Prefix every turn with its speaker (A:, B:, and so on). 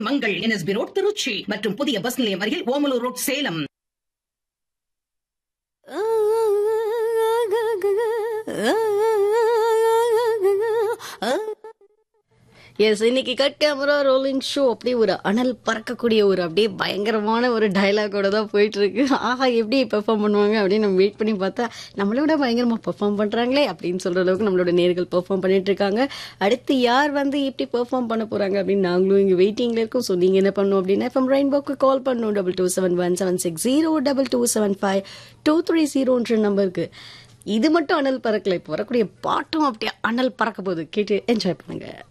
A: Mangal NSP road Trichy மற்றும் புதிய bus நிலையம் அருகில் ஓமலூர் ரோட் சேலம்
B: எஸ் இன்னைக்கு கட் கேமரா ரோலிங் ஷோ அப்படியே ஒரு அனல் பறக்கக்கூடிய ஒரு அப்படியே பயங்கரமான ஒரு டயலாகோட தான் போயிட்டு இருக்கு ஆஹா எப்படி பெர்ஃபார்ம் பண்ணுவாங்க அப்படின்னு நம்ம வெயிட் பண்ணி பார்த்தா நம்மளோட பயங்கரமா பெர்ஃபார்ம் பண்றாங்களே அப்படின்னு சொல்ற அளவுக்கு நம்மளோட நேர்கள் பெர்ஃபார்ம் பண்ணிட்டு இருக்காங்க அடுத்து யார் வந்து இப்படி பெர்ஃபார்ம் பண்ண போறாங்க அப்படின்னு நாங்களும் இங்க வெயிட்டிங்ல இருக்கோம் ஸோ நீங்க என்ன பண்ணணும் அப்படின்னா இப்போ ரெயின்போக்கு கால் பண்ணணும் double two seven one seven six zero double two seven five two three ஜீரோன்ற நம்பருக்கு இது மட்டும் அனல் பறக்கல இப்போ வரக்கூடிய பாட்டும் அப்படியே அனல் பறக்க போகுது கேட்டு என்ஜாய் பண்ணுங்க